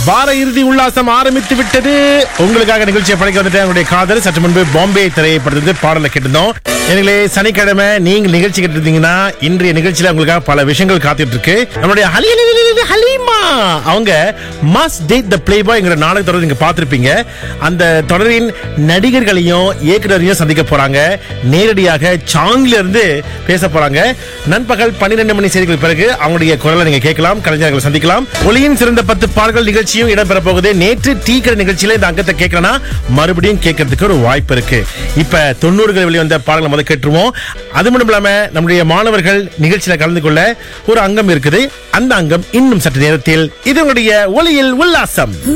வார இறுதி உல்லாசம் ஆரம்பித்து விட்டது உங்களுக்காக நிகழ்ச்சியை படைக்க வந்துட்டு என்னுடைய காதல் சற்று முன்பு பாம்பே திரைப்படத்திலிருந்து பாடலை கேட்டிருந்தோம் எங்களே சனிக்கிழமை நீங்க நிகழ்ச்சி கேட்டிருந்தீங்கன்னா இன்றைய நிகழ்ச்சியில உங்களுக்காக பல விஷயங்கள் காத்துட்டு இருக்கு நம்மளுடைய ஹலி- ஹலி- ஹலி- ஹலி- ஹலீமா அவங்க மஸ்ட் டேட் த பிளே பாய்ங்கிற நாடக தொடர் நீங்க பார்த்திருப்பீங்க அந்த தொடரின் நடிகர்களையும் இயக்குனரையும் சந்திக்க போறாங்க நேரடியாக சாங்ல இருந்து பேச போறாங்க நண்பகல் பன்னிரண்டு மணி செய்திகள் பிறகு அவங்களுடைய குரலை நீங்க கேட்கலாம் கலைஞர்களை சந்திக்கலாம் ஒளியின் சிறந்த பத்து பாடல்கள் நிகழ்ச்சியும் இடம்பெற போகுது நேற்று டீ கடை நிகழ்ச்சியில இந்த அங்கத்தை கேட்கலனா மறுபடியும் கேட்கறதுக்கு ஒரு வாய்ப்பு இருக்கு இப்ப தொண்ணூறுகள் வெளிவந்த பாடல்களை முதல்ல கேட்டுருவோம் அது மட்டும் இல்லாம நம்முடைய மாணவர்கள் நிகழ்ச்சியில கலந்து கொள்ள ஒரு அங்கம் இருக்குது அந்த அங்கம் இன்னும் சற்று நேரத்தில் இது உங்களுடைய ஒளியில் உல்லாசம்